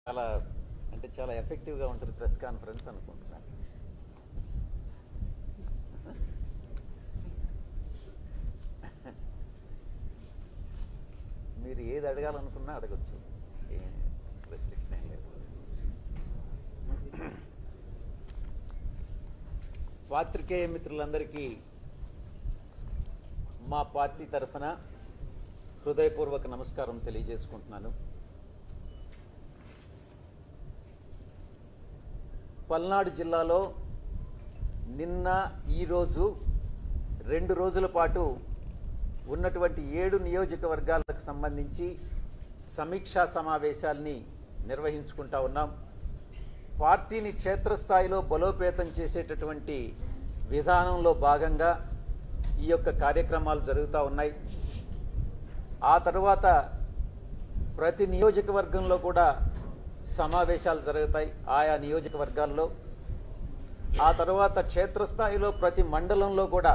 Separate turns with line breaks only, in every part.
చాలా అంటే చాలా ఎఫెక్టివ్గా ఉంటుంది ప్రెస్ కాన్ఫరెన్స్ అనుకుంటున్నాను మీరు ఏది అడగాలనుకున్నా అడగచ్చు ఏ రెస్ట్రిక్షన్ ఏం లేదు పాత్రికేయ మిత్రులందరికీ మా పార్టీ తరఫున హృదయపూర్వక నమస్కారం తెలియజేసుకుంటున్నాను పల్నాడు జిల్లాలో నిన్న ఈరోజు రెండు రోజుల పాటు ఉన్నటువంటి ఏడు నియోజకవర్గాలకు సంబంధించి సమీక్షా సమావేశాల్ని నిర్వహించుకుంటా ఉన్నాం పార్టీని క్షేత్రస్థాయిలో బలోపేతం చేసేటటువంటి విధానంలో భాగంగా ఈ యొక్క కార్యక్రమాలు జరుగుతూ ఉన్నాయి ఆ తర్వాత ప్రతి నియోజకవర్గంలో కూడా సమావేశాలు జరుగుతాయి ఆయా నియోజకవర్గాల్లో ఆ తర్వాత క్షేత్రస్థాయిలో ప్రతి మండలంలో కూడా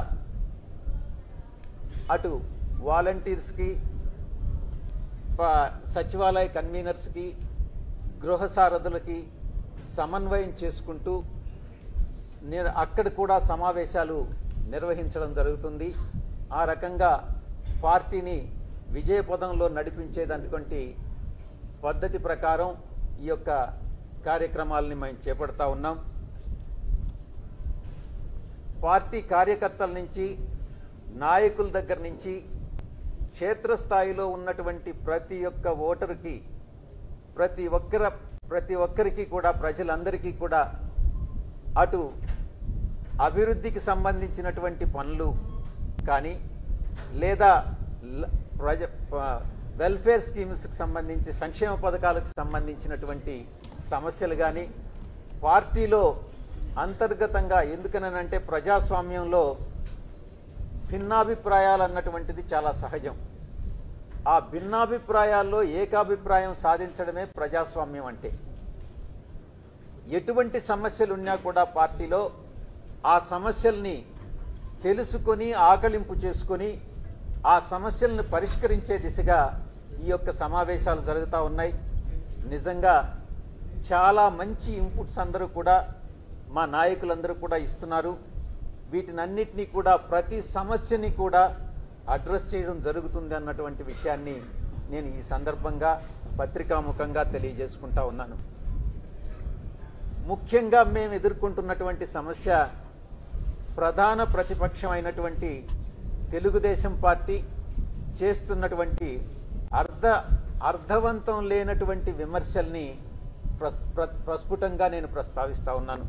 అటు వాలంటీర్స్కి ప- సచివాలయ కన్వీనర్స్కి గృహ సారథులకి సమన్వయం చేసుకుంటూ ని- అక్కడ కూడా సమావేశాలు నిర్వహించడం జరుగుతుంది ఆ రకంగా పార్టీని విజయపదంలో నడిపించేదానిటువంటి పద్ధతి ప్రకారం ఈ యొక్క కార్యక్రమాలని మేము చేపడతా ఉన్నాం పార్టీ కార్యకర్తల నుంచి నాయకుల దగ్గర నుంచి క్షేత్రస్థాయిలో ఉన్నటువంటి ప్రతి ఒక్క ఓటరుకి ప్రతి ఒక్కర ప్రతి ఒక్కరికి కూడా ప్రజలందరికీ కూడా అటు అభివృద్ధికి సంబంధించినటువంటి పనులు కానీ లేదా ల- ప్రజ ప- వెల్ఫేర్ స్కీమ్స్కి సంబంధించి సంక్షేమ పథకాలకు సంబంధించినటువంటి సమస్యలు కానీ పార్టీలో అంతర్గతంగా ఎందుకనంటే ప్రజాస్వామ్యంలో భిన్నాభిప్రాయాలు అన్నటువంటిది చాలా సహజం ఆ భిన్నాభిప్రాయాల్లో ఏకాభిప్రాయం సాధించడమే ప్రజాస్వామ్యం అంటే ఎటువంటి సమస్యలు ఉన్నా కూడా పార్టీలో ఆ సమస్యల్ని తెలుసుకొని ఆకలింపు చేసుకొని ఆ సమస్యలను పరిష్కరించే దిశగా ఈ యొక్క సమావేశాలు జరుగుతూ ఉన్నాయి నిజంగా చాలా మంచి ఇన్పుట్స్ అందరూ కూడా మా నాయకులందరూ కూడా ఇస్తున్నారు వీటినన్నిటినీ కూడా ప్రతి సమస్యని కూడా అడ్రస్ చేయడం జరుగుతుంది అన్నటువంటి విషయాన్ని నేను ఈ సందర్భంగా పత్రికాముఖంగా తెలియజేసుకుంటా ఉన్నాను ముఖ్యంగా మేము ఎదుర్కొంటున్నటువంటి సమస్య ప్రధాన ప్రతిపక్షం అయినటువంటి తెలుగుదేశం పార్టీ చేస్తున్నటువంటి అర్ధ అర్థవంతం లేనటువంటి విమర్శల్ని ప్ర- ప్ర- ప్రస్ఫుటంగా నేను ప్రస్తావిస్తా ఉన్నాను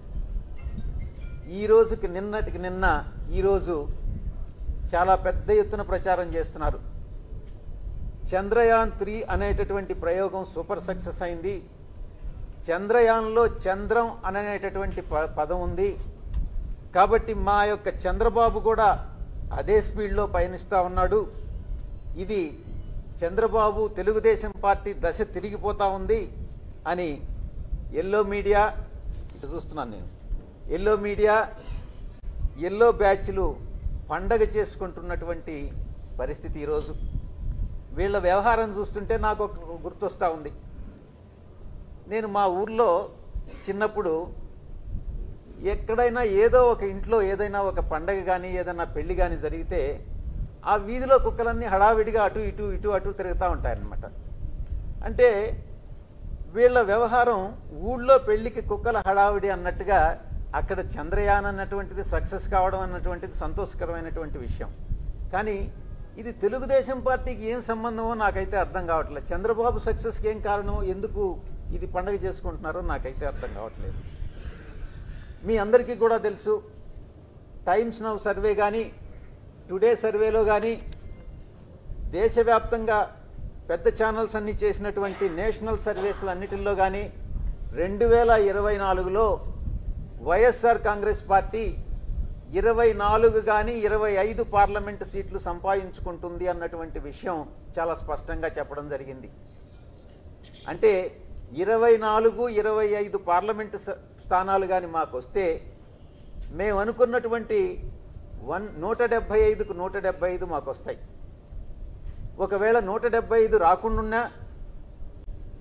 ఈ రోజుకి నిన్నటికి నిన్న ఈరోజు చాలా పెద్ద ఎత్తున ప్రచారం చేస్తున్నారు చంద్రయాన్ త్రీ అనేటటువంటి ప్రయోగం సూపర్ సక్సెస్ అయింది చంద్రయాన్లో చంద్రం అనేటటువంటి ప- పదం ఉంది కాబట్టి మా యొక్క చంద్రబాబు కూడా అదే స్పీడ్లో పయనిస్తా ఉన్నాడు ఇది చంద్రబాబు తెలుగుదేశం పార్టీ దశ తిరిగిపోతా ఉంది అని ఎల్లో మీడియా ఇటు చూస్తున్నాను నేను ఎల్లో మీడియా ఎల్లో బ్యాచ్లు పండగ చేసుకుంటున్నటువంటి పరిస్థితి ఈరోజు వీళ్ళ వ్యవహారం చూస్తుంటే నాకు ఒక గుర్తొస్తా ఉంది నేను మా ఊర్లో చిన్నప్పుడు ఎక్కడైనా ఏదో ఒక ఇంట్లో ఏదైనా ఒక పండగ కానీ ఏదైనా పెళ్లి కానీ జరిగితే ఆ వీధిలో కుక్కలన్నీ హడావిడిగా అటు ఇటు ఇటు అటు తిరుగుతూ ఉంటాయన్నమాట అంటే వీళ్ళ వ్యవహారం ఊళ్ళో పెళ్లికి కుక్కల హడావిడి అన్నట్టుగా అక్కడ చంద్రయాన్ అన్నటువంటిది సక్సెస్ కావడం అన్నటువంటిది సంతోషకరమైనటువంటి విషయం కానీ ఇది తెలుగుదేశం పార్టీకి ఏం సంబంధమో నాకైతే అర్థం కావట్లేదు చంద్రబాబు సక్సెస్కి ఏం కారణం ఎందుకు ఇది పండగ చేసుకుంటున్నారో నాకైతే అర్థం కావట్లేదు మీ అందరికీ కూడా తెలుసు టైమ్స్ నౌ సర్వే కానీ టుడే సర్వేలో కానీ దేశవ్యాప్తంగా పెద్ద ఛానల్స్ అన్ని చేసినటువంటి నేషనల్ సర్వీసులు అన్నిటిల్లో కానీ రెండు వేల ఇరవై నాలుగులో వైఎస్ఆర్ కాంగ్రెస్ పార్టీ ఇరవై నాలుగు కానీ ఇరవై ఐదు పార్లమెంటు సీట్లు సంపాదించుకుంటుంది అన్నటువంటి విషయం చాలా స్పష్టంగా చెప్పడం జరిగింది అంటే ఇరవై నాలుగు ఇరవై ఐదు పార్లమెంటు స- స్థానాలు కానీ మాకు వస్తే మేము అనుకున్నటువంటి వన్ నూట డెబ్బై ఐదుకు నూట డెబ్బై ఐదు మాకు వస్తాయి ఒకవేళ నూట డెబ్బై ఐదు రాకుండా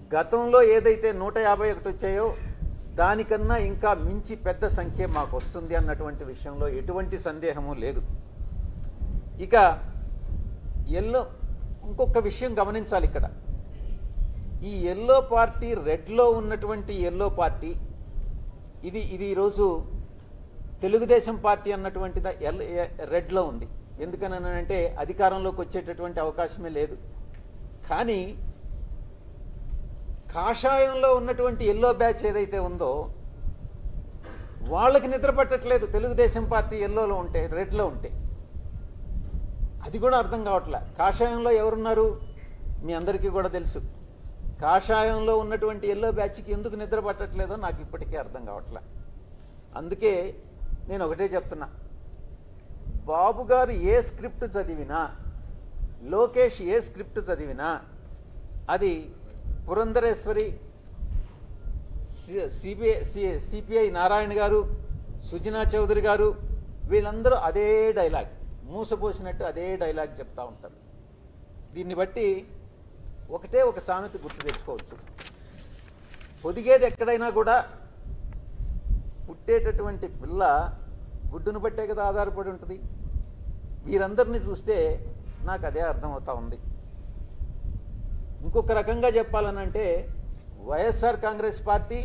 గతంలో ఏదైతే నూట యాభై ఒకటి వచ్చాయో దానికన్నా ఇంకా మించి పెద్ద సంఖ్య మాకు వస్తుంది అన్నటువంటి విషయంలో ఎటువంటి సందేహము లేదు ఇక ఎల్లో ఇంకొక విషయం గమనించాలి ఇక్కడ ఈ ఎల్లో పార్టీ రెడ్లో ఉన్నటువంటి ఎల్లో పార్టీ ఇది ఇది ఈరోజు తెలుగుదేశం పార్టీ అన్నటువంటిది ఎల్ ఎ- రెడ్లో ఉంది ఎందుకనంటే అధికారంలోకి వచ్చేటటువంటి అవకాశమే లేదు కానీ కాషాయంలో ఉన్నటువంటి ఎల్లో బ్యాచ్ ఏదైతే ఉందో వాళ్ళకి నిద్ర పట్టట్లేదు తెలుగుదేశం పార్టీ ఎల్లోలో ఉంటే రెడ్లో ఉంటే అది కూడా అర్థం కావట్లే కాషాయంలో ఎవరున్నారు మీ అందరికీ కూడా తెలుసు కాషాయంలో ఉన్నటువంటి ఎల్లో బ్యాచ్కి ఎందుకు నిద్ర పట్టట్లేదో నాకు ఇప్పటికీ అర్థం కావట్లే అందుకే నేను ఒకటే చెప్తున్నా బాబు గారు ఏ స్క్రిప్ట్ చదివినా లోకేష్ ఏ స్క్రిప్ట్ చదివినా అది పురంధరేశ్వరి సిబిఐ సిపిఐ నారాయణ గారు సుజనా చౌదరి గారు వీళ్ళందరూ అదే డైలాగ్ మూసపోసినట్టు అదే డైలాగ్ చెప్తా ఉంటారు దీన్ని బట్టి ఒకటే ఒక సామెత గుర్తు తెచ్చుకోవచ్చు పొదిగేది ఎక్కడైనా కూడా పుట్టేటటువంటి పిల్ల గుడ్డును బట్టే కదా ఆధారపడి ఉంటుంది వీరందరినీ చూస్తే నాకు అదే అర్థమవుతా ఉంది ఇంకొక రకంగా చెప్పాలనంటే వైఎస్ఆర్ కాంగ్రెస్ పార్టీ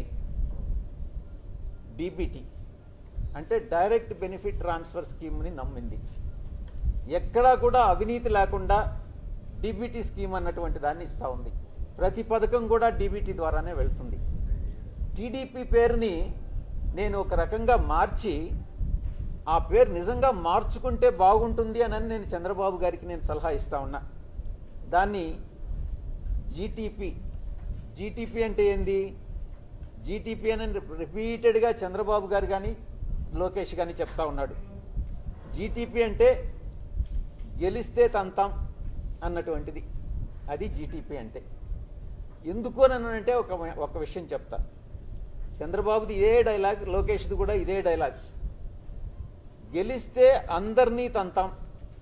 డీబీటీ అంటే డైరెక్ట్ బెనిఫిట్ ట్రాన్స్ఫర్ స్కీమ్ని నమ్మింది ఎక్కడా కూడా అవినీతి లేకుండా డీబీటీ స్కీమ్ అన్నటువంటి దాన్ని ఇస్తూ ఉంది ప్రతి పథకం కూడా డీబీటీ ద్వారానే వెళ్తుంది టీడీపీ పేరుని నేను ఒక రకంగా మార్చి ఆ పేరు నిజంగా మార్చుకుంటే బాగుంటుంది అని నేను చంద్రబాబు గారికి నేను సలహా ఇస్తా ఉన్నా దాన్ని జీటీపీ జీటీపీ అంటే ఏంది జీటీపీ అని రిపీటెడ్గా చంద్రబాబు గారు కానీ లోకేష్ కానీ చెప్తా ఉన్నాడు జీటీపీ అంటే గెలిస్తే తంతాం అన్నటువంటిది అది జీటీపీ అంటే ఎందుకు అని అంటే ఒక ఒక విషయం చెప్తా చంద్రబాబుది ఇదే డైలాగ్ లోకేష్ది కూడా ఇదే డైలాగ్ గెలిస్తే అందరినీ తంతాం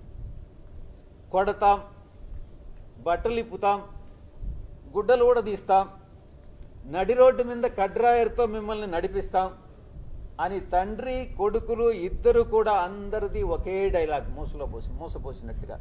కొడతాం బట్టలు ఇప్పుతాం గుడ్డలు కూడా తీస్తాం నడి రోడ్డు మీద కడ్రాయర్తో మిమ్మల్ని నడిపిస్తాం అని తండ్రి కొడుకులు ఇద్దరు కూడా అందరిది ఒకే డైలాగ్ మూసలో పోసి మూసపోసినట్టుగా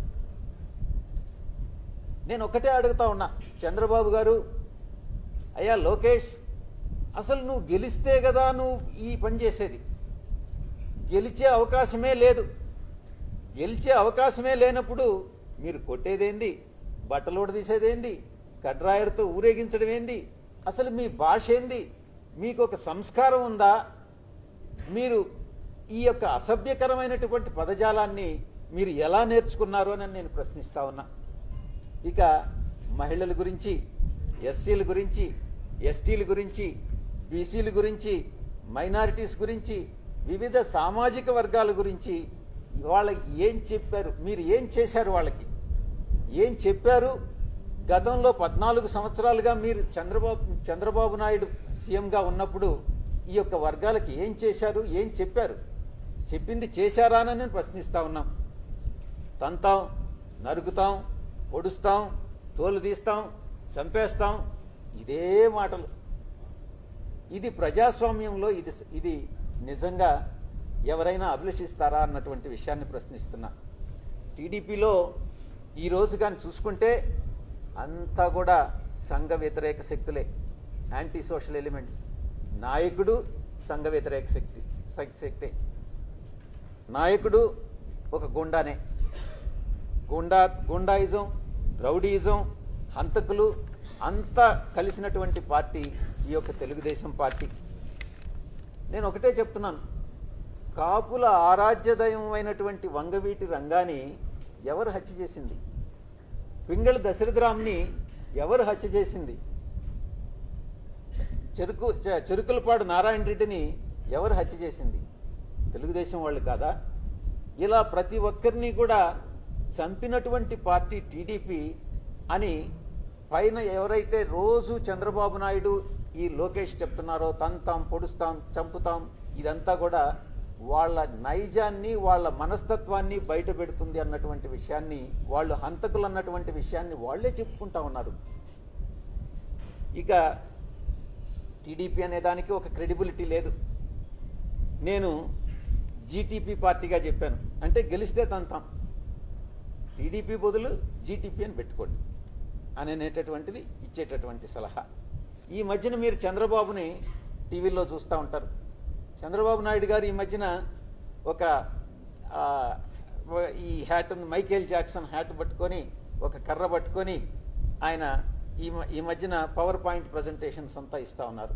నేను ఒకటే అడుగుతా ఉన్నా చంద్రబాబు గారు అయ్యా లోకేష్ అసలు నువ్వు గెలిస్తే కదా నువ్వు ఈ పని చేసేది గెలిచే అవకాశమే లేదు గెలిచే అవకాశమే లేనప్పుడు మీరు కొట్టేదేంది బట్టలు తీసేదేంది కడ్రాయర్తో ఊరేగించడం ఏంది అసలు మీ భాష ఏంది మీకు ఒక సంస్కారం ఉందా మీరు ఈ యొక్క అసభ్యకరమైనటువంటి పదజాలాన్ని మీరు ఎలా నేర్చుకున్నారు అని నేను ప్రశ్నిస్తా ఉన్నా ఇక మహిళల గురించి ఎస్సీల గురించి ఎస్టీల గురించి బీసీల గురించి మైనారిటీస్ గురించి వివిధ సామాజిక వర్గాల గురించి వాళ్ళకి ఏం చెప్పారు మీరు ఏం చేశారు వాళ్ళకి ఏం చెప్పారు గతంలో పద్నాలుగు సంవత్సరాలుగా మీరు చంద్రబాబు చంద్రబాబు నాయుడు సీఎంగా ఉన్నప్పుడు ఈ యొక్క వర్గాలకి ఏం చేశారు ఏం చెప్పారు చెప్పింది చేశారా అని నేను ప్రశ్నిస్తా ఉన్నాం తంతాం నరుకుతాం పొడుస్తాం తోలు తీస్తాం చంపేస్తాం ఇదే మాటలు ఇది ప్రజాస్వామ్యంలో ఇది ఇది నిజంగా ఎవరైనా అభిలషిస్తారా అన్నటువంటి విషయాన్ని ప్రశ్నిస్తున్నా టీడీపీలో ఈ రోజు కానీ చూసుకుంటే అంతా కూడా సంఘ వ్యతిరేక శక్తులే యాంటీ సోషల్ ఎలిమెంట్స్ నాయకుడు సంఘ వ్యతిరేక శక్తి శక్తే నాయకుడు ఒక గుండానే గుండా గుండాయిజం రౌడీయిజం హంతకులు అంతా కలిసినటువంటి పార్టీ ఈ యొక్క తెలుగుదేశం పార్టీ నేను ఒకటే చెప్తున్నాను కాపుల ఆరాధ్యదయం అయినటువంటి వంగవీటి రంగాన్ని ఎవరు హత్య చేసింది పింగళి దశరథరామ్ని ఎవరు హత్య చేసింది చెరుకు చె- చెరుకులపాడు నారాయణ రెడ్డిని ఎవరు హత్య చేసింది తెలుగుదేశం వాళ్ళు కాదా ఇలా ప్రతి ఒక్కరిని కూడా చంపినటువంటి పార్టీ టీడీపీ అని పైన ఎవరైతే రోజు చంద్రబాబు నాయుడు ఈ లోకేష్ చెప్తున్నారో తంతాం పొడుస్తాం చంపుతాం ఇదంతా కూడా వాళ్ళ నైజాన్ని వాళ్ళ మనస్తత్వాన్ని బయట పెడుతుంది అన్నటువంటి విషయాన్ని వాళ్ళు హంతకులు అన్నటువంటి విషయాన్ని వాళ్లే చెప్పుకుంటా ఉన్నారు ఇక టీడీపీ అనే దానికి ఒక క్రెడిబిలిటీ లేదు నేను జీటీపీ పార్టీగా చెప్పాను అంటే గెలిస్తే తంతాం టీడీపీ బదులు జీటీపీ అని పెట్టుకోండి అని అనేటటువంటిది ఇచ్చేటటువంటి సలహా ఈ మధ్యన మీరు చంద్రబాబుని టీవీలో చూస్తూ ఉంటారు చంద్రబాబు నాయుడు గారు ఈ మధ్యన ఒక ఆ, ఈ హ్యాట్ మైకేల్ జాక్సన్ హ్యాట్ పట్టుకొని ఒక కర్ర పట్టుకొని ఆయన ఈ మ- ఈ మధ్యన పవర్ పాయింట్ ప్రజెంటేషన్స్ అంతా ఇస్తా ఉన్నారు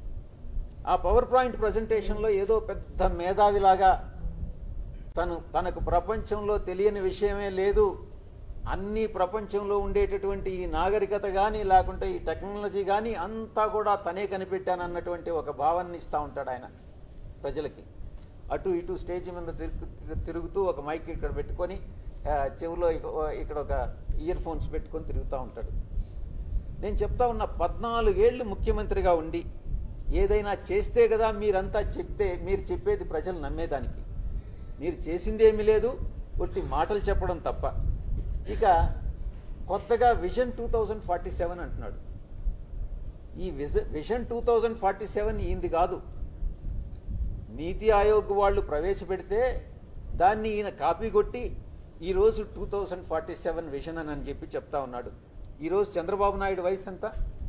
ఆ పవర్ పాయింట్ ప్రజెంటేషన్లో ఏదో పెద్ద మేధావిలాగా తను తనకు ప్రపంచంలో తెలియని విషయమే లేదు అన్ని ప్రపంచంలో ఉండేటటువంటి ఈ నాగరికత కానీ లేకుంటే ఈ టెక్నాలజీ కానీ అంతా కూడా తనే కనిపెట్టానన్నటువంటి ఒక భావాన్ని ఇస్తూ ఉంటాడు ఆయన ప్రజలకి అటు ఇటు స్టేజ్ మీద తిరుగు తిరుగుతూ ఒక మైక్ ఇక్కడ పెట్టుకొని ఆ, చెవిలో ఇక- ఇక్కడ ఒక ఇయర్ ఫోన్స్ పెట్టుకొని తిరుగుతూ ఉంటాడు నేను చెప్తా ఉన్న పద్నాలుగేళ్లు ముఖ్యమంత్రిగా ఉండి ఏదైనా చేస్తే కదా మీరంతా చెప్తే మీరు చెప్పేది ప్రజలు నమ్మేదానికి మీరు చేసింది ఏమీ లేదు ఒట్టి మాటలు చెప్పడం తప్ప ఇక కొత్తగా vision two thousand forty seven అంటున్నాడు ఈ విజ vision two thousand forty seven ఈయనది కాదు నీతి ఆయోగ్ వాళ్ళు ప్రవేశపెడితే దాన్ని ఈయన కాపీ కొట్టి ఈరోజు two thousand forty seven vision అని అని చెప్పి చెప్తా ఉన్నాడు ఈరోజు చంద్రబాబు నాయుడు వయసు ఎంత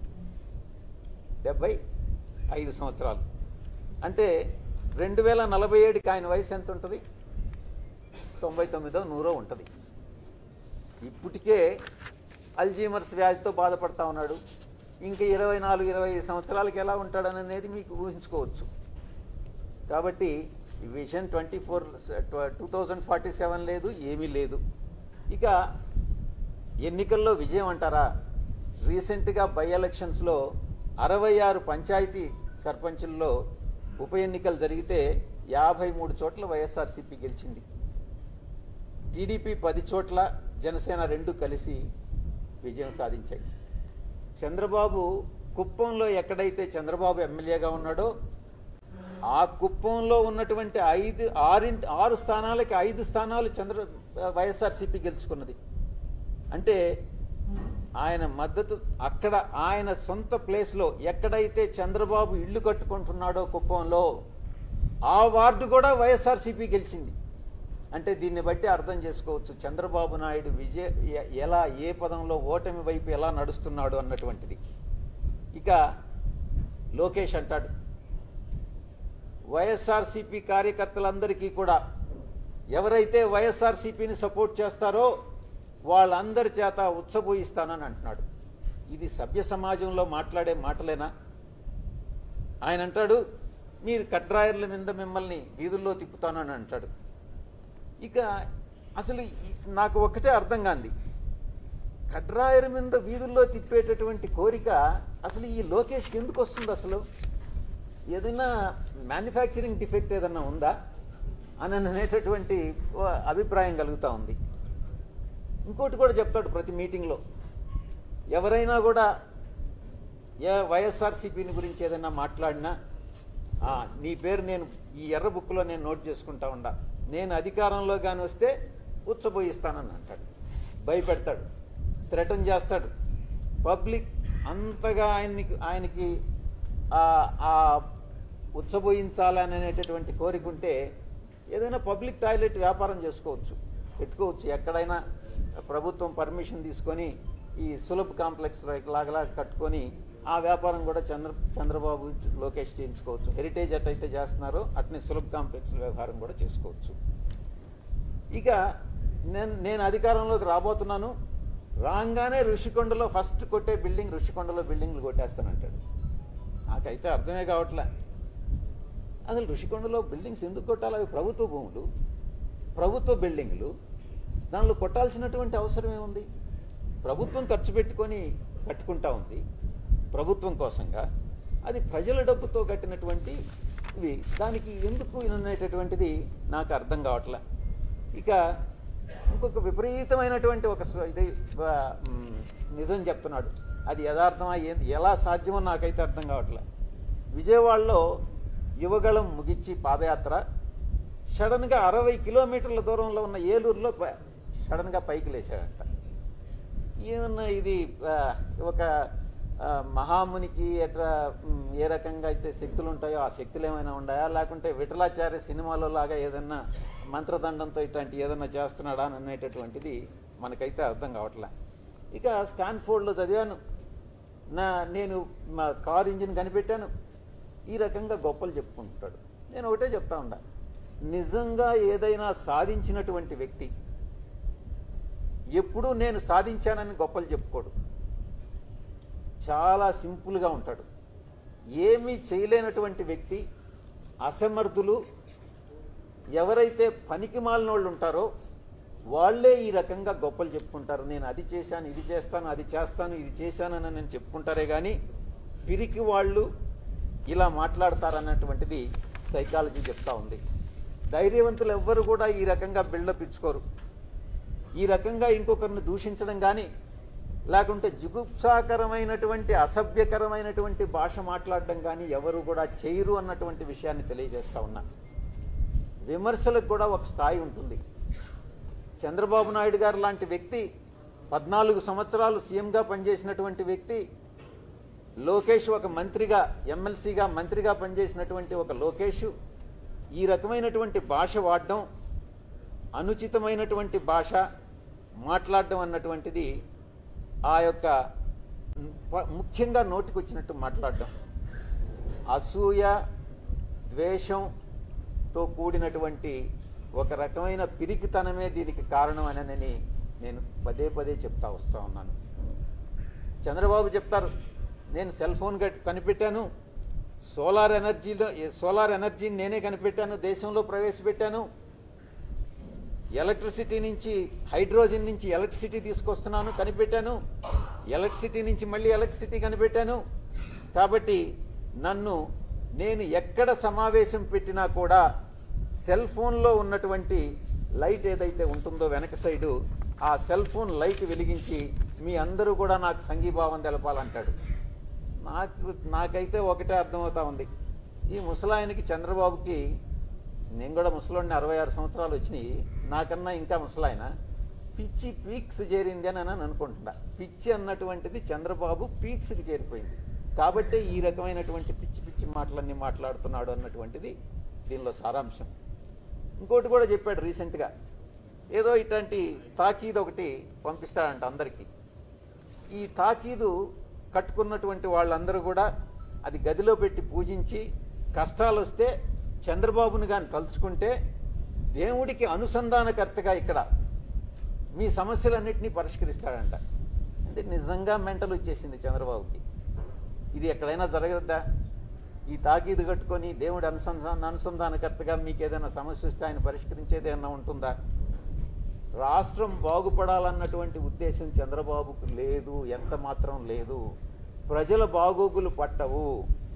డెబ్బై ఐదు సంవత్సరాలు అంటే రెండు వేల నలభై ఏడుకి ఆయన వయసు ఎంత ఉంటుంది తొంభై తొమ్మిదో నూరో ఉంటుంది ఇప్పటికే అల్జీమర్స్ వ్యాధితో బాధపడతా ఉన్నాడు ఇంకా ఇరవై నాలుగు ఇరవై ఐదు సంవత్సరాలకి ఎలా ఉంటాడనేది మీకు ఊహించుకోవచ్చు కాబట్టి ఈ vision twenty four two thousand forty seven లేదు ఏమీ లేదు ఇక ఎన్నికల్లో విజయం అంటారా రీసెంట్గా బై ఎలక్షన్స్లో అరవై ఆరు పంచాయతీ సర్పంచుల్లో ఉప ఎన్నికలు జరిగితే యాభై మూడు చోట్ల వైఎస్ఆర్సీపీ గెలిచింది టీడీపీ పది చోట్ల జనసేన రెండు కలిసి విజయం సాధించాయి చంద్రబాబు కుప్పంలో ఎక్కడైతే చంద్రబాబు ఎమ్మెల్యేగా ఉన్నాడో ఆ కుప్పంలో ఉన్నటువంటి ఐదు ఆరింటి ఆరు స్థానాలకి ఐదు స్థానాలు చంద్ర వైఎస్ఆర్సీపీ గెలుచుకున్నది అంటే ఆయన మద్దతు అక్కడ ఆయన సొంత ప్లేస్లో ఎక్కడైతే చంద్రబాబు ఇల్లు కట్టుకుంటున్నాడో కుప్పంలో ఆ వార్డు కూడా వైఎస్ఆర్సీపీ గెలిచింది అంటే దీన్ని బట్టి అర్థం చేసుకోవచ్చు చంద్రబాబు నాయుడు విజయ ఎ- ఎలా ఏ పదంలో ఓటమి వైపు ఎలా నడుస్తున్నాడు అన్నటువంటిది ఇక లోకేష్ అంటాడు వైఎస్ఆర్సీపీ కార్యకర్తలందరికీ కూడా ఎవరైతే వైఎస్ఆర్సీపీని సపోర్ట్ చేస్తారో వాళ్ళందరి చేత ఉత్సబోయిస్తానని అంటున్నాడు ఇది సభ్య సమాజంలో మాట్లాడే మాటలేనా ఆయన అంటాడు మీరు కడ్రాయర్ల మీద మిమ్మల్ని వీధుల్లో తిప్పుతానని అంటాడు ఇక అసలు ఈ- నాకు ఒకటే అర్థం కాంది కడ్రాయర్ మీద వీధుల్లో తిప్పేటటువంటి కోరిక అసలు ఈ లోకేష్కి ఎందుకు వస్తుంది అసలు ఏదైనా మ్యానుఫ్యాక్చరింగ్ డిఫెక్ట్ ఏదన్నా ఉందా అని అనేటటువంటి ఓ అభిప్రాయం కలుగుతూ ఉంది ఇంకోటి కూడా చెప్తాడు ప్రతి మీటింగ్లో ఎవరైనా కూడా ఏ వైఎస్ఆర్సీపీని గురించి ఏదైనా మాట్లాడినా "ఆ, నీ పేరు నేను ఈ ఎర్ర బుక్లో నేను నోట్ చేసుకుంటా ఉండా నేను అధికారంలో కానీ వస్తే ఉచ్చబోయిస్తానని అంటాడు భయపెడతాడు థ్రెటన్ చేస్తాడు పబ్లిక్ అంతగా ఆయన్ని ఆయనకి ఆ- ఆ ఉచ్చబోయించాలనేటటువంటి కోరిక ఉంటే ఏదైనా పబ్లిక్ టాయిలెట్ వ్యాపారం చేసుకోవచ్చు పెట్టుకోవచ్చు ఎక్కడైనా ప్రభుత్వం పర్మిషన్ తీసుకొని ఈ సులభ్ కాంప్లెక్స్ లాగలా కట్టుకొని ఆ వ్యాపారం కూడా చంద్ర చంద్రబాబు లోకేష్ చేయించుకోవచ్చు హెరిటేజ్ ఎట్టయితే చేస్తున్నారో అట్నే సులభ్ కాంప్లెక్స్ వ్యవహారం కూడా చేసుకోవచ్చు ఇక నేను నేను అధికారంలోకి రాబోతున్నాను రాగానే ఋషికొండలో ఫస్ట్ కొట్టే బిల్డింగ్ ఋషికొండలో బిల్డింగ్లు కొట్టేస్తానంటాడు నాకైతే అర్థమే కావట్లే అసలు ఋషికొండలో బిల్డింగ్స్ ఎందుకు కొట్టాలి అవి ప్రభుత్వ భూములు ప్రభుత్వ బిల్డింగ్లు దానిలో కొట్టాల్సినటువంటి అవసరం ఏముంది ప్రభుత్వం ఖర్చు పెట్టుకొని కట్టుకుంటా ఉంది ప్రభుత్వం కోసంగా అది ప్రజల డబ్బుతో కట్టినటువంటి ఇవి దానికి ఎందుకు అనేటటువంటిది నాకు అర్థం కావట్లే ఇక ఇంకొక విపరీతమైనటువంటి ఒక స్వ- ఇది ఆ, మ్, నిజం చెప్తున్నాడు అది యథార్థమా ఏ- ఎలా సాధ్యమో నాకైతే అర్థం కావట్లే విజయవాడలో యువగళం ముగించి పాదయాత్ర సడన్గా అరవై కిలోమీటర్ల దూరంలో ఉన్న ఏలూరులో ప- సడన్గా పైకి లేచాడంట ఏమన్నా ఇది ఆ, ఒక ఆ, మహామునికి ఎట్లా మ్, ఏ రకంగా అయితే శక్తులు ఉంటాయో ఆ శక్తులు ఏమైనా ఉన్నాయా లేకుంటే విఠలాచార్య సినిమాలో లాగా ఏదన్నా మంత్రదండంతో ఇట్లాంటి ఏదన్నా చేస్తున్నాడా అని అనేటటువంటిది మనకైతే అర్థం కావట్లే ఇక స్టాన్ఫోర్డ్లో చదివాను నా నేను మా కార్ ఇంజిన్ కనిపెట్టాను ఈ రకంగా గొప్పలు చెప్పుకుంటాడు నేను ఒకటే చెప్తా ఉండా నిజంగా ఏదైనా సాధించినటువంటి వ్యక్తి ఎప్పుడూ నేను సాధించానని గొప్పలు చెప్పుకోడు చాలా సింపుల్గా ఉంటాడు ఏమీ చేయలేనటువంటి వ్యక్తి అసమర్థులు ఎవరైతే పనికి మాలినోళ్ళు ఉంటారో వాళ్ళే ఈ రకంగా గొప్పలు చెప్పుకుంటారు నేను అది చేశాను ఇది చేస్తాను అది చేస్తాను ఇది చేశానని నేను చెప్పుకుంటారే కానీ పిరికి వాళ్ళు ఇలా మాట్లాడతారన్నటువంటిది సైకాలజీ చెప్తా ఉంది ధైర్యవంతులు ఎవ్వరు కూడా ఈ రకంగా బిల్డప్ ఇచ్చుకోరు ఈ రకంగా ఇంకొకరిని దూషించడం కానీ లేకుంటే జుగుప్సాకరమైనటువంటి అసభ్యకరమైనటువంటి భాష మాట్లాడడం కానీ ఎవరు కూడా చేయరు అన్నటువంటి విషయాన్ని తెలియజేస్తా ఉన్నా విమర్శలకు కూడా ఒక స్థాయి ఉంటుంది చంద్రబాబు నాయుడు గారు లాంటి వ్యక్తి పద్నాలుగు సంవత్సరాలు సీఎంగా పనిచేసినటువంటి వ్యక్తి లోకేష్ ఒక మంత్రిగా ఎమ్మెల్సీగా మంత్రిగా పనిచేసినటువంటి ఒక లోకేష్ ఈ రకమైనటువంటి భాష వాడడం అనుచితమైనటువంటి భాష మాట్లాడడం అన్నటువంటిది ఆ యొక్క మ- ముఖ్యంగా నోటికొచ్చినట్టు మాట్లాడడం అసూయ ద్వేషంతో కూడినటువంటి ఒక రకమైన పిరికితనమే దీనికి కారణం అని నేను పదే పదే చెప్తా వస్తా ఉన్నాను చంద్రబాబు చెప్తారు నేను సెల్ ఫోన్ గట్- కనిపెట్టాను సోలార్ ఎనర్జీలో సోలార్ ఎనర్జీని నేనే కనిపెట్టాను దేశంలో ప్రవేశపెట్టాను ఎలక్ట్రిసిటీ నుంచి హైడ్రోజన్ నుంచి ఎలక్ట్రిసిటీ తీసుకొస్తున్నాను కనిపెట్టాను ఎలక్ట్రిసిటీ నుంచి మళ్ళీ ఎలక్ట్రిసిటీ కనిపెట్టాను కాబట్టి నన్ను నేను ఎక్కడ సమావేశం పెట్టినా కూడా సెల్ ఫోన్లో ఉన్నటువంటి లైట్ ఏదైతే ఉంటుందో వెనక సైడు ఆ సెల్ ఫోన్ లైట్ వెలిగించి మీ అందరూ కూడా నాకు సంఘీభావం తెలపాలంటాడు నాకు నాకైతే ఒకటే అర్థమవుతా ఉంది ఈ ముసలాయనకి చంద్రబాబుకి నేను కూడా ముసలోడిని అరవై ఆరు సంవత్సరాలు వచ్చినాయి నాకన్నా ఇంకా ముసలాయన పిచ్చి పీక్స్ చేరింది అని అని అనుకుంటున్నా పిచ్చి అన్నటువంటిది చంద్రబాబు పీక్స్కి చేరిపోయింది కాబట్టే ఈ రకమైనటువంటి పిచ్చి పిచ్చి మాటలన్నీ మాట్లాడుతున్నాడు అన్నటువంటిది దీనిలో సారాంశం ఇంకోటి కూడా చెప్పాడు రీసెంట్గా ఏదో ఇట్లాంటి తాకీదు ఒకటి పంపిస్తాడంట అందరికీ ఈ తాకీదు కట్టుకున్నటువంటి వాళ్ళందరూ కూడా అది గదిలో పెట్టి పూజించి కష్టాలు వస్తే చంద్రబాబును కానీ తలుచుకుంటే దేవుడికి అనుసంధానకర్తగా ఇక్కడ మీ సమస్యలన్నింటినీ పరిష్కరిస్తాడంట అంటే నిజంగా మెంటల్ వచ్చేసింది చంద్రబాబుకి ఇది ఎక్కడైనా జరగద్దా ఈ తాకీదు కట్టుకొని దేవుడి అనుసంధాన అనుసంధానకర్తగా మీకు ఏదైనా సమస్య వస్తే ఆయన పరిష్కరించేది ఏమన్నా ఉంటుందా రాష్ట్రం బాగుపడాలన్నటువంటి ఉద్దేశం చంద్రబాబుకు లేదు ఎంత మాత్రం లేదు ప్రజల బాగోగులు పట్టవు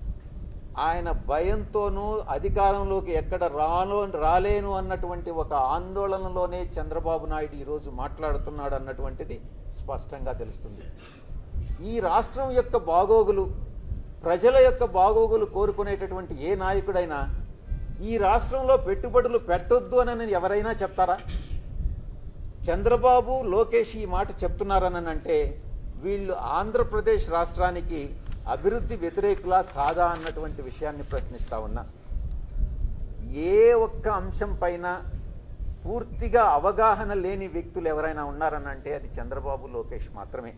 ఆయన భయంతోనూ అధికారంలోకి ఎక్కడ రాలో రాలేను అన్నటువంటి ఒక ఆందోళనలోనే చంద్రబాబు నాయుడు ఈరోజు మాట్లాడుతున్నాడు అన్నటువంటిది స్పష్టంగా తెలుస్తుంది ఈ రాష్ట్రం యొక్క బాగోగులు ప్రజల యొక్క బాగోగులు కోరుకునేటటువంటి ఏ నాయకుడైనా ఈ రాష్ట్రంలో పెట్టుబడులు పెట్టొద్దు అని ఎవరైనా చెప్తారా చంద్రబాబు లోకేష్ ఈ మాట చెప్తున్నారని అంటే వీళ్ళు ఆంధ్రప్రదేశ్ రాష్ట్రానికి అభివృద్ధి వ్యతిరేకులా కాదా అన్నటువంటి విషయాన్ని ప్రశ్నిస్తా ఉన్నా ఏ ఒక్క అంశం పైన పూర్తిగా అవగాహన లేని వ్యక్తులు ఎవరైనా ఉన్నారని అంటే అది చంద్రబాబు లోకేష్ మాత్రమే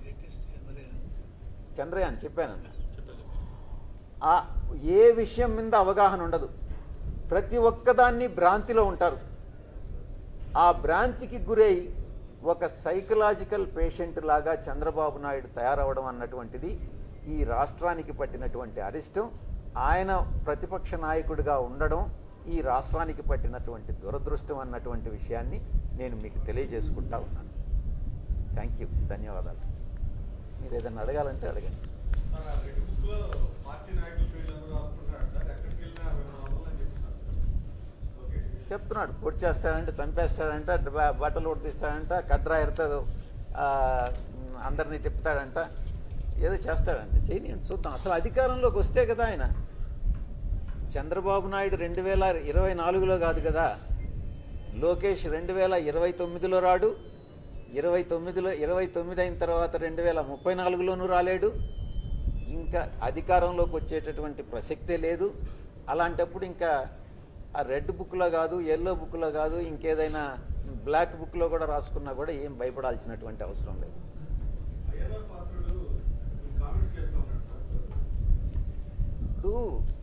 చంద్రయాన్ చెప్పానన్న ఆ ఏ విషయం మీద అవగాహన ఉండదు ప్రతి ఒక్కదాన్ని భ్రాంతిలో ఉంటారు ఆ భ్రాంతికి గురై ఒక సైకలాజికల్ పేషెంట్ లాగా చంద్రబాబు నాయుడు తయారవడం అన్నటువంటిది ఈ రాష్ట్రానికి పట్టినటువంటి అరిష్టం ఆయన ప్రతిపక్ష నాయకుడిగా ఉండడం ఈ రాష్ట్రానికి పట్టినటువంటి దురదృష్టం అన్నటువంటి విషయాన్ని నేను మీకు తెలియజేసుకుంటా ఉన్నాను థ్యాంక్ యూ ధన్యవాదాలు మీరు ఏదైనా అడగాలంటే అడగండి
సార్ ఆ రెడ్ బుక్ లో పార్టీ నాయకుల పేర్లు అందరూ రాసుకుంటారు సార్ ఎక్కడికి వెళ్ళినా మేము అవ్వాలని చెప్తున్నారు సార్ ఓకే
చెప్తున్నాడు పొడి చేస్తాడంట చంపేస్తాడంట బ- బట్టలు ఉడితిస్తాడంట కడ్రాయర్తో ఆ, అందరినీ తిప్పుతాడంట ఏదో చేస్తాడంట చేయని చూద్దాం అసలు అధికారంలోకి వస్తే కదా ఆయన చంద్రబాబు నాయుడు రెండు వేల ఇరవై నాలుగులో కాదు కదా లోకేష్ రెండు వేల ఇరవై తొమ్మిదిలో రాడు ఇరవై తొమ్మిదిలో ఇరవై తొమ్మిది అయిన తర్వాత రెండు వేల ముప్పై నాలుగులోనూ రాలేడు ఇంకా అధికారంలోకి వచ్చేటటువంటి ప్రసక్తే లేదు అలాంటప్పుడు ఇంకా ఆ రెడ్ బుక్లో కాదు ఎల్లో బుక్లో కాదు ఇంకేదైనా బ్లాక్ బుక్లో కూడా రాసుకున్నా కూడా ఏం భయపడాల్సినటువంటి అవసరం లేదు
అయ్యగారు పాత్రుడు కామెంట్స్ చేస్తూ ఉన్నాడు సార్
ఇప్పుడు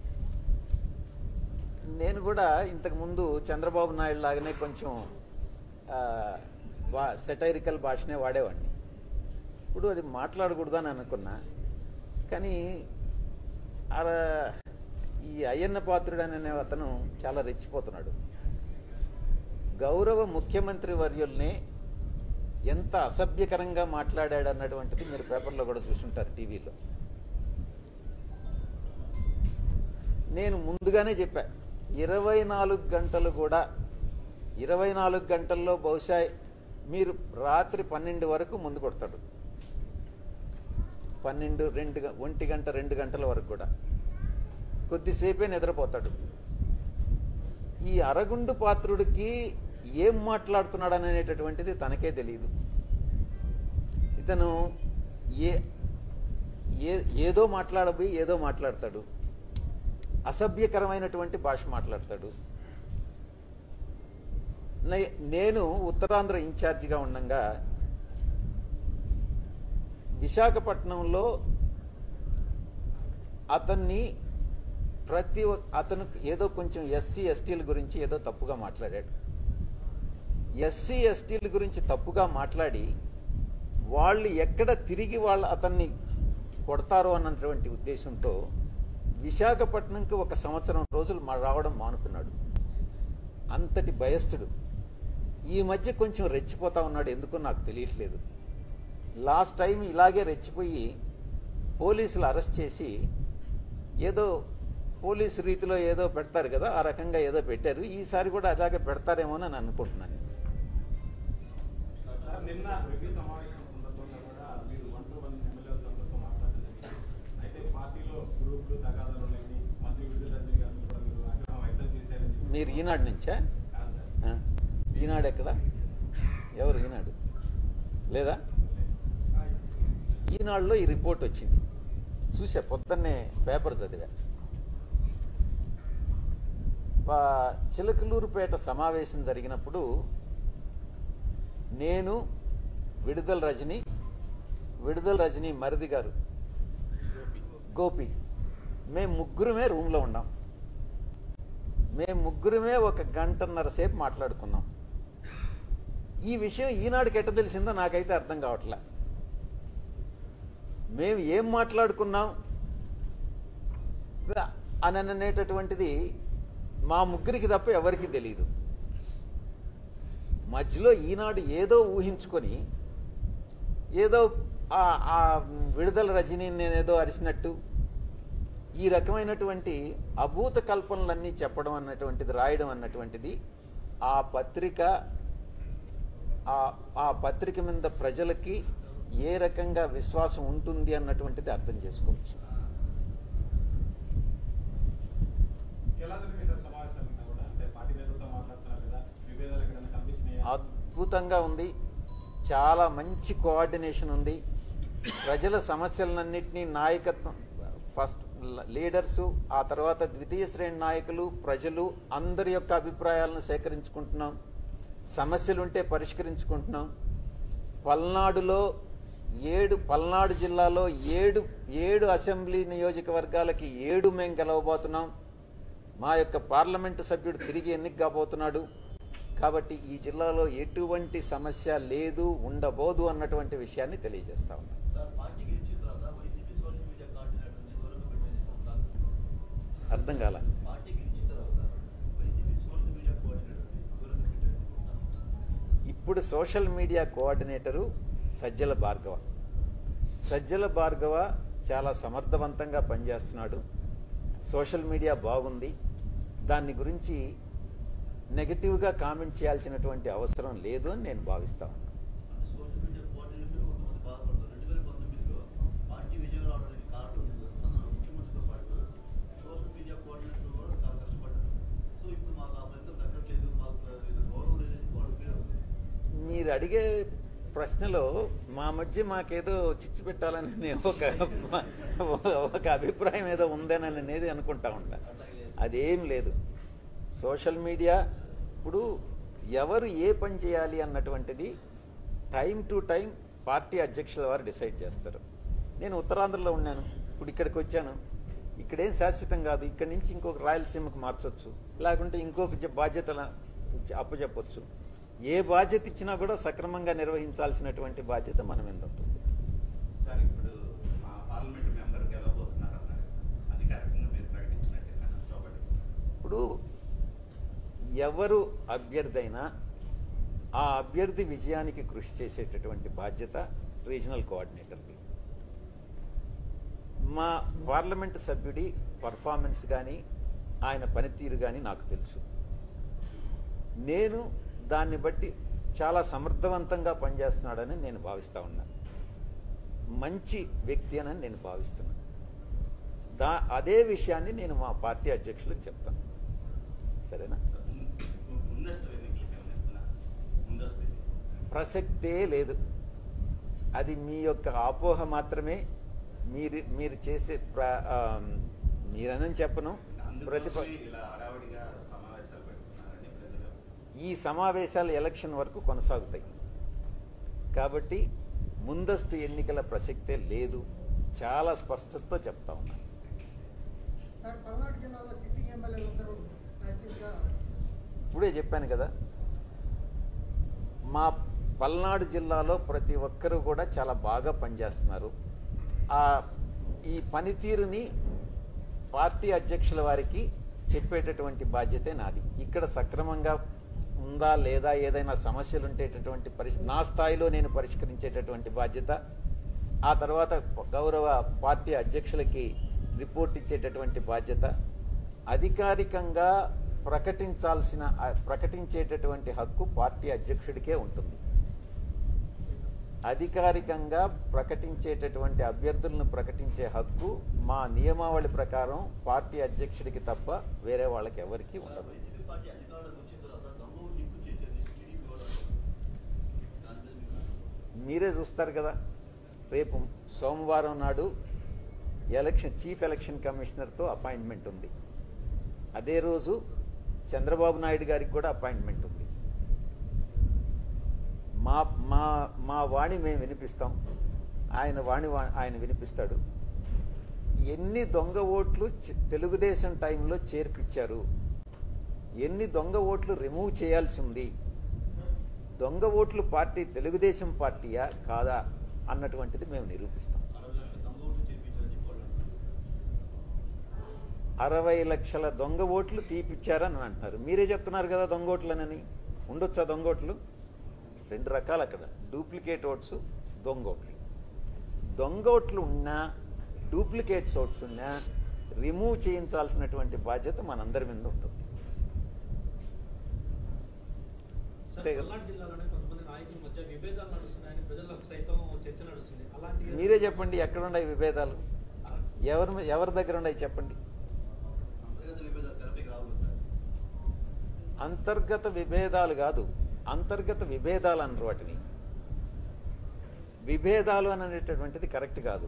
నేను కూడా ఇంతకు ముందు చంద్రబాబు నాయుడు లాగానే కొంచెం సెటైరికల్ భాషనే వాడేవాడిని ఇప్పుడు అది మాట్లాడకూడదని అనుకున్నా కానీ ఆ- ఈ అయ్యన్న పాత్రుడు అనే అతను చాలా రెచ్చిపోతున్నాడు గౌరవ ముఖ్యమంత్రి వర్యుల్ని ఎంత అసభ్యకరంగా మాట్లాడాడు అన్నటువంటిది మీరు పేపర్లో కూడా చూసుంటారు టీవీలో నేను ముందుగానే చెప్పా ఇరవై నాలుగు గంటలు కూడా ఇరవై నాలుగు గంటల్లో బహుశా మీరు రాత్రి పన్నెండు వరకు ముందు కొడతాడు పన్నెండు రెండు గ- ఒంటి గంట రెండు గంటల వరకు కూడా కొద్దిసేపే నిద్రపోతాడు ఈ అరగుండు పాత్రుడికి ఏం మాట్లాడుతున్నాడు అనేటటువంటిది తనకే తెలియదు ఇతను ఏ ఏ- ఏదో మాట్లాడబోయి ఏదో మాట్లాడతాడు అసభ్యకరమైనటువంటి భాష మాట్లాడతాడు నే- నేను ఉత్తరాంధ్ర ఇన్ఛార్జిగా ఉండగా విశాఖపట్నంలో అతన్ని ప్రతి ఒ- అతను ఏదో కొంచెం ఎస్సీ ఎస్టీల గురించి ఏదో తప్పుగా మాట్లాడాడు ఎస్సీ ఎస్టీల గురించి తప్పుగా మాట్లాడి వాళ్ళు ఎక్కడ తిరిగి వాళ్ళు అతన్ని కొడతారో అన్నటువంటి ఉద్దేశంతో విశాఖపట్నంకి ఒక సంవత్సరం రోజులు మా రావడం మానుకున్నాడు అంతటి భయస్థుడు ఈ మధ్య కొంచెం రెచ్చిపోతా ఉన్నాడు ఎందుకో నాకు తెలియట్లేదు లాస్ట్ టైం ఇలాగే రెచ్చిపోయి పోలీసులు అరెస్ట్ చేసి ఏదో పోలీసు రీతిలో ఏదో పెడతారు కదా ఆ రకంగా ఏదో పెట్టారు ఈసారి కూడా అలాగే పెడతారేమో అని అనుకుంటున్నాను
సార్ నిన్న రివ్యూ సమావేశం సందర్భంగా కూడా మీరు వన్ టు వన్ ఎమ్మెల్యేలతో మాట్లాడడం జరిగింది అయితే పార్టీలో గ్రూపులు తగాదాలు ఉన్నాయని మంత్రి విడుదల రజనీ గారిని కూడా మీరు ఆగ్రహం వ్యక్తం చేశారని చెప్పి.
మీరు ఈనాడు నుంచా
కాదు సార్
ఆ? ఈనాడు ఎక్కడ ఎవరు ఈనాడు లేదా ఈనాడులో ఈ రిపోర్ట్ వచ్చింది చూసా పొద్దున్నే పేపర్ చదివా పా- చిలకలూరుపేట సమావేశం జరిగినప్పుడు నేను విడుదల రజని విడుదల రజని మరిది గారు గోపి మేము ముగ్గురమే రూమ్లో ఉన్నాం మేము ముగ్గురమే ఒక గంటన్నర సేపు మాట్లాడుకున్నాం ఈ విషయం ఈనాడుకి ఎట్ట తెలిసిందో నాకైతే అర్థం కావట్లే మేము ఏం మాట్లాడుకున్నాం అని అనేటటువంటిది మా ముగ్గురికి తప్ప ఎవరికి తెలియదు మధ్యలో ఈనాడు ఏదో ఊహించుకొని ఏదో ఆ- ఆ విడుదల రజనీ నేనేదో అరిసినట్టు ఈ రకమైనటువంటి అభూత కల్పనలన్నీ చెప్పడం అన్నటువంటిది రాయడం అన్నటువంటిది ఆ పత్రిక ఆ- ఆ పత్రిక మీద ప్రజలకి ఏ రకంగా విశ్వాసం ఉంటుంది అన్నటువంటిది అర్థం చేసుకోవచ్చు
ఎలా జరిగింది సార్ సమావేశాలంతా కూడా అంటే పార్టీ నేతలతో మాట్లాడుతున్నారు కదా విభేదాలు ఎక్కడైనా కనిపించినాయా
అద్భుతంగా ఉంది చాలా మంచి కోఆర్డినేషన్ ఉంది ప్రజల సమస్యలన్నింటినీ నాయకత్వం ఫస్ట్ లీడర్సు ఆ తర్వాత ద్వితీయ శ్రేణి నాయకులు ప్రజలు అందరి యొక్క అభిప్రాయాలను సేకరించుకుంటున్నాం సమస్యలుంటే పరిష్కరించుకుంటున్నాం పల్నాడులో ఏడు పల్నాడు జిల్లాలో ఏడు ఏడు అసెంబ్లీ నియోజకవర్గాలకి ఏడు మేము గెలవబోతున్నాం మా యొక్క పార్లమెంటు సభ్యుడు తిరిగి ఎన్నిక కాబోతున్నాడు కాబట్టి ఈ జిల్లాలో ఎటువంటి సమస్య లేదు ఉండబోదు అన్నటువంటి విషయాన్ని తెలియజేస్తా ఉన్నాం
సార్ పార్టీకి ఇచ్చిన తర్వాత వైసీపీ సోషల్ మీడియా కోఆర్డినేటర్ని దూరంగా పెట్టేసి సార్
అర్థం కాల
పార్టీకి ఇచ్చిన తర్వాత వైసీపీ సోషల్ మీడియా కోఆర్డినేటర్ని దూరంగా పెట్టేసి
ఇప్పుడు social media coordinator Sajjala Bhargava Sajjala Bhargava చాలా సమర్థవంతంగా పనిచేస్తున్నాడు సోషల్ మీడియా బాగుంది దాని గురించి నెగటివ్గా కామెంట్ చేయాల్సినటువంటి అవసరం లేదు అని నేను భావిస్తా ఉన్నాను
అంటే సోషల్ మీడియా కోఆర్డినేటర్ కొంతమంది బాధపడతారు రెండు వేల పంతొమ్మిదిలో పార్టీ విజయం రావడానికి కారణం మన ముఖ్యమంత్రితో పాటు సోషల్ మీడియా కోఆర్డినేటర్ కూడా చాలా కష్టపడ్డారు సో ఇప్పుడు మాకు ఆ ఫలితం దక్కట్లేదు మాకు ఇది గౌరవం లేదని వాళ్ళు ఫీల్ అవుతుంది
మీరు అడిగే ప్రశ్నలో మా మధ్య మాకేదో చిచ్చు పెట్టాలని నేను ఒక ఒక అభిప్రాయం ఏదో ఉందేనని అనేది అనుకుంటా ఉంటా అదేం లేదు సోషల్ మీడియా ఇప్పుడు ఎవరు ఏ పని చేయాలి అన్నటువంటిది టైం టు టైం పార్టీ అధ్యక్షుల వారు డిసైడ్ చేస్తారు నేను ఉత్తరాంధ్రలో ఉన్నాను ఇప్పుడు ఇక్కడికి వచ్చాను ఇక్కడేం శాశ్వతం కాదు ఇక్కడి నుంచి ఇంకొక రాయలసీమకు మార్చొచ్చు లేకుంటే ఇంకొక జ- బాధ్యతల అప్పచెప్పొచ్చు ఏ బాధ్యత ఇచ్చినా కూడా సక్రమంగా నిర్వహించాల్సినటువంటి బాధ్యత మన మీద ఉంటుంది
సార్ ఇప్పుడు మా పార్లమెంట్ మెంబర్ గెలవబోతున్నారన్నారు అధికారికంగా మీరు ప్రకటించినట్టు నష్టపడి
ఇప్పుడు ఎవరు అభ్యర్థి అయినా ఆ అభ్యర్థి విజయానికి కృషి చేసేటటువంటి బాధ్యత రీజనల్ కోఆర్డినేటర్ది మా పార్లమెంటు సభ్యుడి పర్ఫార్మెన్స్ కానీ ఆయన పనితీరు కానీ నాకు తెలుసు నేను దాన్ని బట్టి చాలా సమర్థవంతంగా పనిచేస్తున్నాడని నేను భావిస్తా ఉన్నా మంచి వ్యక్తి అని నేను భావిస్తున్నాను దా అదే విషయాన్ని నేను మా పార్టీ అధ్యక్షులకు చెప్తాను సరేనా
సార్, ము- ముందస్తు ఎన్నికలకి ఏమైనా ఇస్తున్నారు ముందస్తు ఎన్నికలు.
ప్రసక్తే లేదు అది మీ యొక్క అపోహ మాత్రమే మీరు మీరు చేసే ప్ర ఆ, మీరనని చెప్పను ప్రతిప
అందుకోసమే ఇలా హడావుడిగా సమావేశాలు పెడుతున్నారని ప్రజలు
ఈ సమావేశాలు ఎలక్షన్ వరకు కొనసాగుతాయి కాబట్టి ముందస్తు ఎన్నికల ప్రసక్తే లేదు చాలా స్పష్టతతో చెప్తా ఉన్నాను
సార్ పల్నాడు జిల్లాలో సిట్టింగ్ ఎమ్మెల్యే ఒకరు యాక్టివ్గా
ఇప్పుడే చెప్పాను కదా మా పల్నాడు జిల్లాలో ప్రతి ఒక్కరూ కూడా చాలా బాగా పనిచేస్తున్నారు ఆ ఈ పనితీరుని పార్టీ అధ్యక్షుల వారికి చెప్పేటటువంటి బాధ్యతే నాది ఇక్కడ సక్రమంగా ఉందా లేదా ఏదైనా సమస్యలు ఉండేటటువంటి పరిస్థితి నా స్థాయిలో నేను పరిష్కరించేటటువంటి బాధ్యత ఆ తర్వాత గౌరవ పార్టీ అధ్యక్షులకి రిపోర్ట్ ఇచ్చేటటువంటి బాధ్యత అధికారికంగా ప్రకటించాల్సిన ఆ ప్రకటించేటటువంటి హక్కు పార్టీ అధ్యక్షుడికే ఉంటుంది అధికారికంగా ప్రకటించేటటువంటి అభ్యర్థులను ప్రకటించే హక్కు మా నియమావళి ప్రకారం పార్టీ అధ్యక్షుడికి తప్ప వేరే వాళ్ళకి ఎవరికీ ఉండదు
వైసీపీ పార్టీ అధికారంలోకి వచ్చిన తర్వాత దొంగ లింకు చేసేది టీడీపీ కూడా దాని మీద మీకు
మీరే చూస్తారు కదా రేపు సోమవారం నాడు ఎలక్షన్ చీఫ్ ఎలక్షన్ కమిషనర్తో అపాయింట్మెంట్ ఉంది అదే రోజు చంద్రబాబు నాయుడు గారికి కూడా అపాయింట్మెంట్ ఉంది మా మా మా వాణి మేము వినిపిస్తాం ఆయన వాణి వా- ఆయన వినిపిస్తాడు ఎన్ని దొంగ ఓట్లు చ- తెలుగుదేశం టైంలో చేర్పిచ్చారు ఎన్ని దొంగ ఓట్లు రిమూవ్ చేయాల్సి ఉంది దొంగ ఓట్లు పార్టీ తెలుగుదేశం పార్టీయా కాదా అన్నటువంటిది మేము నిరూపిస్తాం
అరవై లక్షల దొంగ ఓట్లు చేయించారని చెప్పారు
అరవై లక్షల దొంగ ఓట్లు తీపిచ్చారని అంటున్నారు మీరే చెప్తున్నారు కదా దొంగ ఓట్లనని ఉండొచ్చా దొంగ ఓట్లు రెండు రకాలు అక్కడ డూప్లికేట్ ఓట్స్ దొంగ ఓట్లు దొంగ ఓట్లు ఉన్నా డూప్లికేట్స్ ఓట్స్ ఉన్నా రిమూవ్ చేయించాల్సినటువంటి బాధ్యత మనందరి మీద ఉంటుంది
సార్,
అంతే కదా?
పల్నాడు జిల్లాలోనే కొంతమంది నాయకుల మధ్య విభేదాలు నడుస్తున్నాయని ప్రజలకు సైతం చర్చ నడుస్తుంది అలాంటి
మీరే చెప్పండి ఎక్కడున్నాయి విభేదాలు ఎవరి మీ- ఎవరి దగ్గర ఉన్నాయి చెప్పండి
అంతర్గత విభేదాలు తెరపైకి రావు కదా సార్
అంతర్గత విభేదాలు కాదు అంతర్గత విభేదాలు అన్నారు వాటిని విభేదాలు అని అనేటటువంటిది కరెక్ట్ కాదు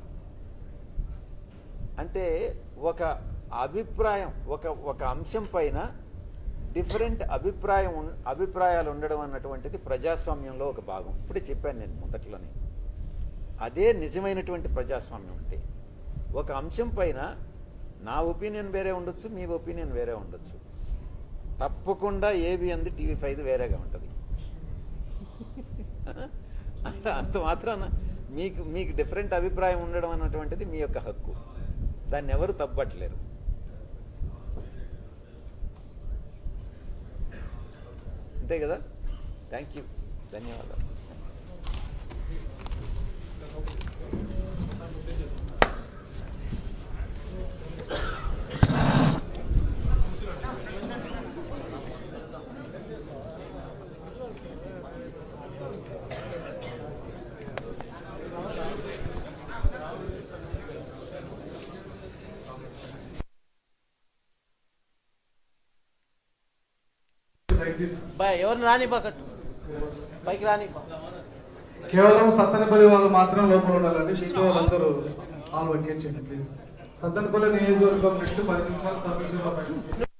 అంటే ఒక అభిప్రాయం ఒక ఒక అంశం పైన డిఫరెంట్ అభిప్రాయం ఉన్- అభిప్రాయాలు ఉండడం అన్నటువంటిది ప్రజాస్వామ్యంలో ఒక భాగం ఇప్పుడే చెప్పాను నేను మొదట్లోనే అదే నిజమైనటువంటి ప్రజాస్వామ్యం అంటే ఒక అంశం పైన నా ఒపీనియన్ వేరే ఉండొచ్చు మీ ఒపీనియన్ వేరే ఉండొచ్చు తప్పకుండా ఏబి అంది టీవీ ఫైవ్ వేరేగా ఉంటుంది అంత అంత మాత్రాన మీకు మీకు డిఫరెంట్ అభిప్రాయం ఉండడం అన్నటువంటిది మీ యొక్క హక్కు దాన్ని ఎవరు తప్పట్లేరు అంతే కదా థ్యాంక్ యూ ధన్యవాదాలు
బాయ్ ఎవరిని రాని కట్టు పైకి రాని
కేవలం సత్తెనపల్లి వాళ్ళు మాత్రం లోపల ఉండాలండి మిగతా వాళ్ళందరూ ఆల్ వెకేట్ చేయండి ప్లీజ్ సత్తనపల్లి నియోజకవర్గం నెక్స్ట్ పది నిమిషాలు సబ్మిషన్